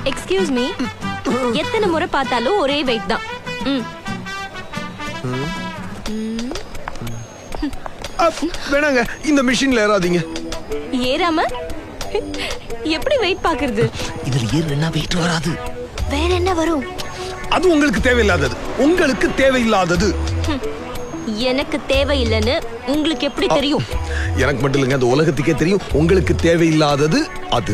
Excuse me எத்தனை முறை பார்த்தாலும் ஒரே வெயிட் தான் ம் அப், வேணாங்க இந்த மிஷின்ல ஏறாதீங்க ஏறாம எப்படி வெயிட் பாக்குறது இதுல ஏறுனா வெயிட் வராது வேற என்ன வரும் அது உங்களுக்கு தேவையில்லாதது உங்களுக்கு தேவையில்லாதது எனக்கு தேவையில்லைன்னு உங்களுக்கு எப்படி தெரியும் எனக்கு மட்டும் இல்லைங்க அந்த உலகத்துக்கே தெரியும் உங்களுக்கு தேவையில்லாதது அது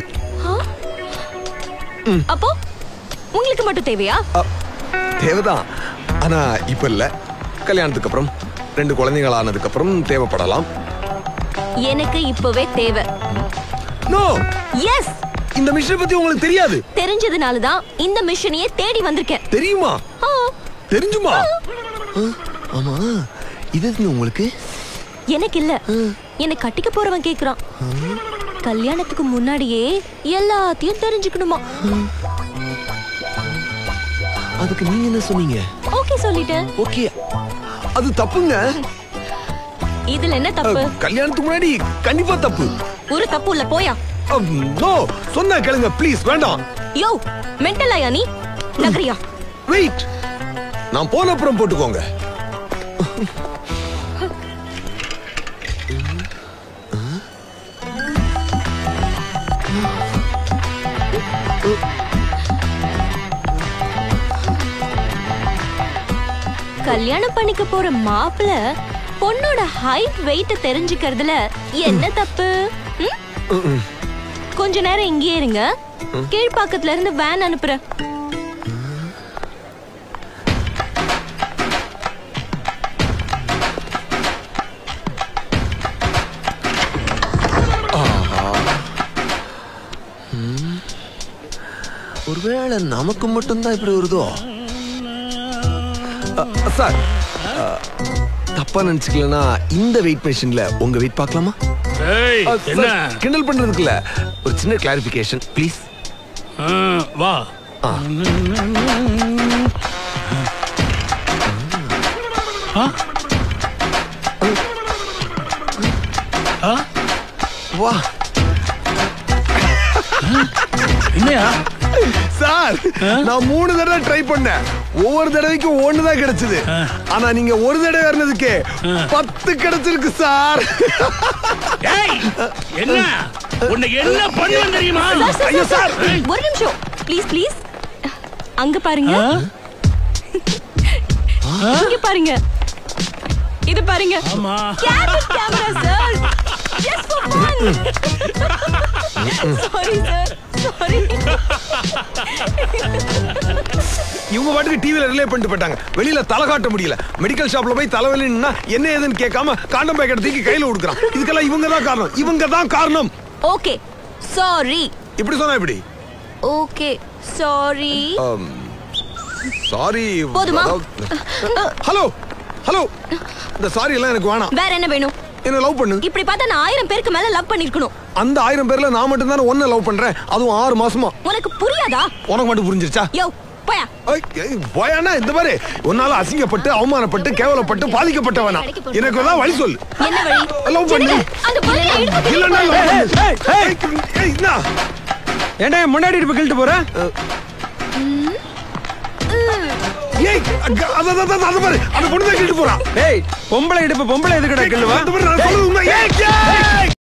அப்போ உங்களுக்கு மட்டும் தேவையா அ, தேவைதான் ஆனா இப்ப இல்ல கல்யாணத்துக்கு அப்புறம் ரெண்டு குழந்தைகள் ஆனதுக்கு அப்புறம் தேவைப்படலாம் எனக்கு இப்பவே தேவை நோ எஸ் இந்த மிஷினை பத்தி உங்களுக்கு தெரியாது தெரிஞ்சதுனால தான் இந்த மிஷனையே தேடி வந்திருக்கேன் தெரியுமா ஆ, தெரிஞ்சுமா ஆமா இது எதுங்க உங்களுக்கு எனக்கு இல்ல என்னை கட்டிக்க போறவன் கேக்குறான் கல்யாணத்துக்கு முன்னாடியே எல்லாத்தையும் தெரிஞ்சுக்கணுமா அதுக்கு நீங்க என்ன சொன்னீங்க ஓகே சொல்லிட்டேன் ஓகே அது தப்புங்க இதுல என்ன தப்பு அ, கல்யாணத்துக்கு முன்னாடி கண்டிப்பா தப்பு ஒரு தப்பு இல்ல போயா நோ சொன்னா கேளுங்க ப்ளீஸ் வேண்டாம் யோ மென்டல் ஆயா நீ நகரியா வெயிட் நான் போன அப்புறம் போட்டுக்கோங்க கல்யாணம் பண்ணிக்க போற மாப்பிள பொண்ணோட ஹைட் வெயிட் தெரிஞ்சுக்கிறதுல என்ன தப்பு ம்? கொஞ்ச நேரம் இங்கேயே இருங்க கீழ்ப்பாக்கத்துல இருந்து வேன் அனுப்புறேன் ஒருவேளை நமக்கு மட்டும்தான் இப்படி வருதோ அ, சார் அ, தப்பா நினைச்சுக்கலனா இந்த வெயிட் மிஷின்ல உங்க வெயிட் பார்க்கலாமா ஏய் அ, என்ன சார், கிண்டல் பண்றதுக்கு இல்ல ஒரு சின்ன கிளாரிபிகேஷன் ப்ளீஸ் ஆ, வா ஆ? ஆ? வா என்னையா சார் நான் மூணு தடவை ட்ரை பண்ணேன் ஒவ்வொரு தடவைக்கும் ஒண்ணு தான் கிடைச்சது ஆனா நீங்க ஒரு தடவை இருந்ததுக்கு பத்து கிடைச்சிருக்கு சார் ஏய் என்ன உன்னை என்ன பண்ணுவேன் தெரியுமா சார், சார், ஐயோ, சார், சார். ஒரு நிமிஷம் ப்ளீஸ் ப்ளீஸ் அங்க பாருங்க ஆ? இங்க பாருங்க இது பாருங்க ஆமா cabin camera sir just for fun sorry sir sorry இவங்க பாட்டுக்கு டிவில ரிலே பண்ணிட்டு போயிட்டாங்க வெளியில தலை காட்ட முடியல மெடிக்கல் ஷாப்ல போய் தலைவலின்னா என்ன ஏதுன்னு கேட்காம காண்டம் பேக்கெட் தூக்கி கையில கொடுக்குறான் இதுக்கெல்லாம் இவங்க தான் காரணம் இவங்க தான் காரணம் ஓகே சாரி இப்படி சொன்னா இப்படி ஓகே சாரி சாரி போதுமா? ஹலோ ஹலோ இந்த சாரி எல்லாம் எனக்கு வேணாம் வேற என்ன வேணும் என்ன லவ் பண்ணு இப்படி பார்த்தா நான் ஆயிரம் பேருக்கு மேல லவ் பண்ணிருக்கணும் அந்த ஆயிரம் பேர்ல நான் மட்டும் தானே ஒன்ன லவ் பண்றேன் அதுவும் ஆறு மாசமா உனக்கு புரியாதா உனக்கு மட்டும் புரிஞ்சிருச்சா யோ போயா ஐய், ஏய், போயானா இந்த மாதிரி உன்னால அசிங்கப்பட்டு அவமானப்பட்டு கேவலப்பட்டு பாதிக்கப்பட்டவனா எனக்கு தான் வழி சொல்லு என்ன வழி லவ் பண்ணு சொல்லுங்க, அந்த பொண்ணுல இடுப்பு இல்லன்னா love பண்ணு. ஏய், ஏய். ஏய், என்ன? ஏன்டா என் முன்னாடி இருப்பு கிழிட்டு போற ஏய், அங்க- அத- அத- அத- அத பாரு, அந்த பொண்ணு தான் கேட்டு போறான் ஏய் பொம்பளை இடுப்பு பொம்பளை எதுக்கடா கிள்ளுவா அந்த பாரு, நான் சொல்றது உண்மை. ஏய், ஏய்.